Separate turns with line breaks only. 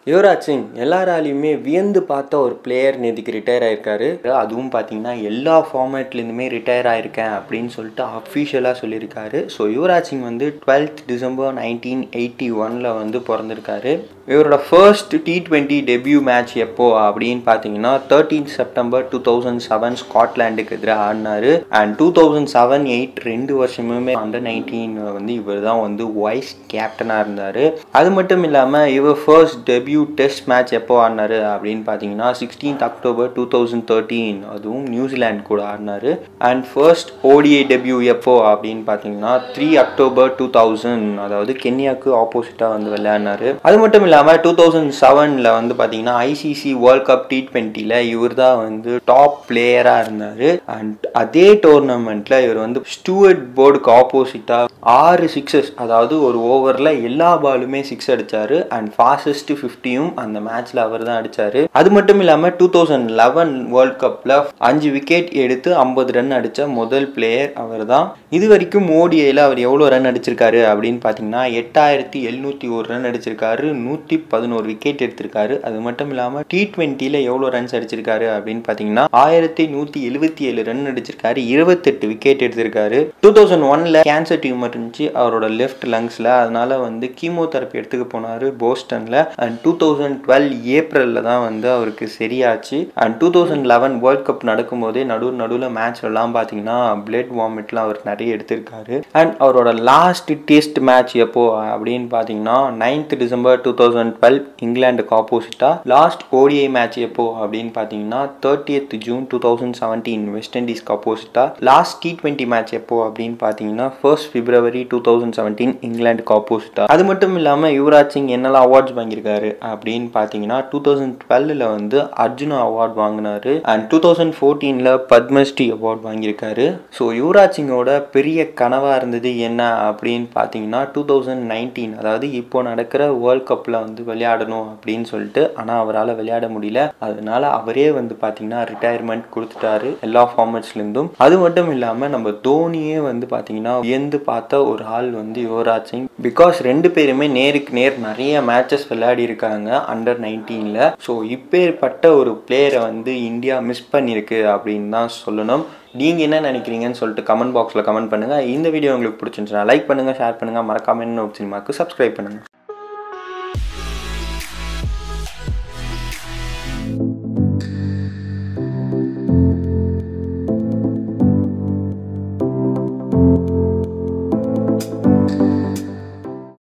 யுவராஜ் சிங் எல்லாராலையுமே வியந்து பார்த்த ஒரு பிளேயர் நேற்றுக்கு ரிட்டையர் ஆயிருக்காரு அதுவும் பார்த்தீங்கன்னா எல்லா ஃபார்மேட்லேருந்துமே ரிட்டையர் ஆயிருக்கேன் அப்படின்னு சொல்லிட்டு அஃபிஷியலாக சொல்லியிருக்காரு ஸோ யுவராஜ் சிங் வந்து டுவெல்த் டிசம்பர் நைன்டீன் எயிட்டி ஒனில் வந்து பிறந்திருக்காரு இவரோட first T twenty debut match எப்போ அப்படின்னு பார்த்தீங்கன்னா thirteen September two thousand seven ஸ்காட்லாண்டுக்கு எதிராக ஆடினாரு and two thousand seven eight ரெண்டு வருஷமுமே அண்டர் நைன்டீன் வந்து இவர் தான் வந்து வைஸ் கேப்டனாக இருந்தார் அது மட்டும் இல்லாமல் இவர் ஃபர்ஸ்ட் டெபியூ டெஸ்ட் மேட்ச் எப்போ ஆடினாரு அப்படின்னு பார்த்தீங்கன்னா sixteenth October two thousand thirteen அதுவும் நியூசிலாந்து கூட ஆடினாரு அண்ட் ஃபர்ஸ்ட் ஓடிஐ டெபியூ எப்போ அப்படின்னு பார்த்தீங்கன்னா த்ரீ அக்டோபர் டூ தௌசண்ட் அதாவது கென்யாவுக்கு ஆப்போசிட்டாக வந்து விளையாடினாரு அது மட்டும் இல்லாமல் டூ தௌசண்ட் செவனில் வந்து பார்த்தீங்கன்னா ஐசிசி வேர்ல்ட் கப் டி ட்வெண்ட்டியில் இவர் தான் வந்து டாப் பிளேயராக இருந்தார் அண்ட் அதே டோர்னமெண்ட்டில் இவர் வந்து ஸ்டூவர்ட் போர்டுக்கு ஆப்போசிட்டாக ஆறு சிக்ஸஸ் அதாவது ஒரு ஓவரில் எல்லா பாலுமே சிக்ஸ் அடித்தார் அண்ட் ஃபாஸ்டஸ்ட் ஃபிஃப்டியும் அந்த மேட்ச்சில் அவர் தான் அடித்தார் அது மட்டும் இல்லாமல் டூ தௌசண்ட் லெவன் வேர்ல்ட் கப்பில் அஞ்சு விக்கெட் எடுத்து ஐம்பது ரன் அடித்த முதல் பிளேயர் அவர் தான் இது வரைக்கும் ஓடிஐயில் அவர் எவ்வளோ ரன் அடிச்சிருக்காரு அப்படின்னு பார்த்தீங்கன்னா எட்டாயிரத்தி எழுநூற்றி ஒரு ரன் அடிச்சிருக்காரு நூற்றி பதினோரு விக்கெட் எடுத்திருக்காரு அது மட்டும் இல்லாமல் டி ட்வெண்ட்டியில் எவ்வளோ ரன்ஸ் அடிச்சிருக்காரு அப்படின்னு பார்த்தீங்கன்னா ஆயிரத்தி நூற்றி எழுபத்தி ஏழு ரன் அடிச்சிருக்காரு இருபத்தெட்டு விக்கெட் எடுத்திருக்காரு டூ தௌசண்ட் ஒனில் கேன்சர் டியூமர் இருந்துச்சு அவரோட லெஃப்ட் லங்ஸில் அதனால வந்து கீமோதெரப்பி எடுத்துக்க போனார் போஸ்டனில் அண்ட் டூ தௌசண்ட் டுவெல் ஏப்ரலில் தான் வந்து அவருக்கு சரியாச்சு and two thousand eleven world cup நடக்கும்போதே நடு நடுவில் மேட்ச்லாம் பார்த்தீங்கன்னா பிளட் வாமிட்லாம் அவர் நிறைய எடுத்திருக்காரு அண்ட் அவரோட லாஸ்ட் டெஸ்ட் மேட்ச் எப்போ அப்படின்னு பார்த்தீங்கன்னா ninth December two thousand twelve இங்கிலாந்துக்கு ஆப்போசிட்டாக லாஸ்ட் ஓடிஐ மேட்ச் எப்போ அப்படின்னு பார்த்தீங்கன்னா thirtieth June two thousand seventeen West இண்டீஸ்க்கு ஆப்போசிட்டாக லாஸ்ட் டி ட்வெண்ட்டி மேட்ச் எப்போ அப்படின்னு பார்த்தீங்கன்னா first February two thousand seventeen இங்கிலாந்துக்கு ஆப்போசிட்டாக அது மட்டும் இல்லாமல் யுவராஜ் சிங் என்னெல்லாம் அவார்ட்ஸ் வாங்கியிருக்காரு அப்படின்னு பார்த்தீங்கன்னா டூ தௌசண்ட் டுவெல்லில் வந்து அர்ஜுனா அவார்ட் வாங்கினாரு அண்ட் டூ தௌசண்ட் ஃபோர்டீனில் பத்மஸ்ரீ அவார்ட் வாங்கியிருக்காரு ஸோ யுவராஜ் சிங்கோட பெரிய கனவாக இருந்தது என்ன அப்படின்னு பார்த்தீங்கன்னா டூ தௌசண்ட் நைன்டீன் அதாவது இப்போ நடக்கிற வேர்ல்ட் கப்பில் வந்து விளையாடணும் அப்படின்னு சொல்லிட்டு ஆனால் அவரால் விளையாட முடியல அதனால அவரே வந்து பார்த்தீங்கன்னா ரிட்டையர்மெண்ட் கொடுத்துட்டாரு எல்லா ஃபார்மேட்ஸ்லேருந்தும் அது மட்டும் இல்லாமல் நம்ம தோனியே வந்து பார்த்தீங்கன்னா வியந்து பார்த்த ஒரு ஆள் வந்து யுவராஜ் சிங் பிகாஸ் ரெண்டு பேருமே நேருக்கு நேர் நிறைய மேட்சஸ் விளையாடி இருக்காங்க அண்டர் நைன்டீனில் ஸோ இப்பேற்பட்ட ஒரு பிளேயரை வந்து இந்தியா மிஸ் பண்ணியிருக்கு அப்படின்னு தான் சொல்லணும் நீங்கள் என்ன நினைக்கிறீங்கன்னு சொல்லிட்டு கமெண்ட் பாக்ஸில் கமெண்ட் பண்ணுங்கள் இந்த வீடியோ உங்களுக்கு பிடிச்சிருந்துச்சுன்னா லைக் பண்ணுங்கள் ஷேர் பண்ணுங்கள் மறக்காம என்ன சினிமாவுக்கு சப்ஸ்கிரைப் பண்ணுங்கள்